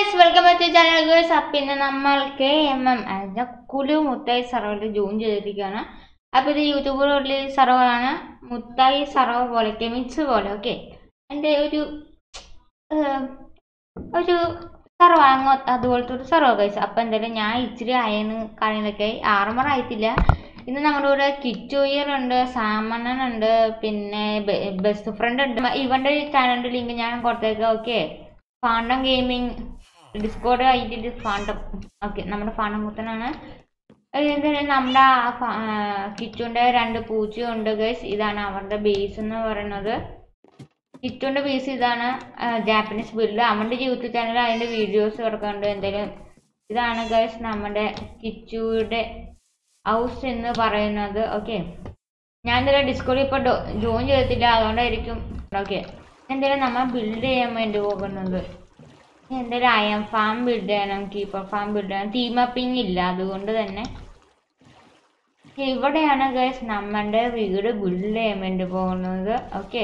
guys welcome back to channel guys അപ്പം ഇന്ന് നമ്മൾക്ക് എം എം അതിൻ്റെ കുലു മുത്തായി സർവറിൽ ജോയിൻ ചെയ്തിരിക്കുകയാണ് അപ്പോൾ ഇത് യൂട്യൂബിലുള്ള സർവറാണ് മുത്തായി സർവർ പോലെ കെമിക്സ് പോലെ ഓക്കെ എൻ്റെ ഒരു ഏഹ്, ഒരു സർവർ അങ്ങോ അതുപോലത്തെ ഒരു സർവർ ഗൈസ് അപ്പം എന്തായാലും ഞാൻ ഇച്ചിരി അയണ് കാര്യങ്ങളൊക്കെ ആറുമറ ആയിട്ടില്ല ഇന്ന് നമ്മുടെ കൂടെ കിച്ചോയർ ഉണ്ട് സാമണ്ണൻ ഉണ്ട് പിന്നെ ബെസ്റ്റ് ഫ്രണ്ട് ഉണ്ട് ഇവൻ്റെ ചാനലിൻ്റെ ലിങ്ക് ഞാൻ കൊടുത്തേക്കാം ഓക്കെ ഫാണ്ടം ഗെയിമിംഗ് ഡിസ്കോഡ് ആയിട്ട് ഫാണ്ടം ഓക്കെ നമ്മുടെ ഫാണ്ടം മുത്തനാണ് ഇതിന് നമ്മുടെ ആ ഫ- ആ, കിച്ചുവിൻ്റെ രണ്ട് പൂച്ചയുണ്ട് ഗൈസ് ഇതാണ് അവരുടെ ബേസ് എന്ന് പറയുന്നത് കിച്ചുവിൻ്റെ ബേസ് ഇതാണ് ജാപ്പനീസ് ബിൽഡ് അവൻ്റെ യൂട്യൂബ് ചാനലിൽ അതിൻ്റെ വീഡിയോസ് കിടക്കുന്നുണ്ട് എന്തെങ്കിലും ഇതാണ് ഗൈസ് നമ്മുടെ കിച്ചുയുടെ ഹൗസ് എന്ന് പറയുന്നത് ഓക്കെ ഞാൻ ഇന്നലെ ഡിസ്കോഡിൽ ഇപ്പോൾ ജോയിൻ ചെയ്തിട്ടില്ല അതുകൊണ്ടായിരിക്കും ഓക്കെ എന്തായാലും നമ്മൾ ബിൽഡ് ചെയ്യാൻ വേണ്ടി പോകുന്നത് എന്തായാലും അയം ഫാം ബിൽഡ് ചെയ്യണം കീപ്പർ ഫാം ബിൽഡ് ചെയ്യണം ടീം അപ്പിംഗ് ഇല്ല അതുകൊണ്ട് തന്നെ ഇവിടെയാണ് ഗൈസ് നമ്മളുടെ വീട് ബിൽഡ് ചെയ്യാൻ വേണ്ടി പോകുന്നത് ഓക്കെ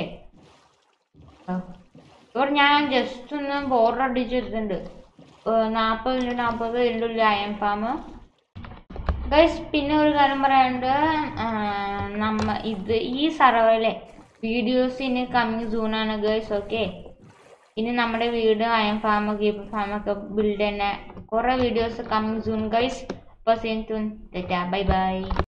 ഇവിടെ ഞാൻ ജസ്റ്റ് ഒന്ന് ബോർഡർ അടിച്ചിട്ടുണ്ട് നാൽപ്പത് ഇൻറ്റു നാൽപ്പത് ഇൻറ്റു അയം ഫാം ഗൈസ് പിന്നെ ഒരു കാര്യം പറയാനുണ്ട് ആ, നമ്മ ഇത് ഈ സർവറിലെ വീഡിയോസ് ഇനി കമ്മിങ് സൂണാണ് ഗൈസ് ഓക്കെ ഇനി നമ്മുടെ വീട് അയം ഫാം കീപ്പർ ഫാം ഒക്കെ ബിൽഡ് തന്നെ കുറേ വീഡിയോസ് കമ്മിങ് സൂൺ ഗൈസ് അപ്പോൾ സീൻ ബൈ ബൈ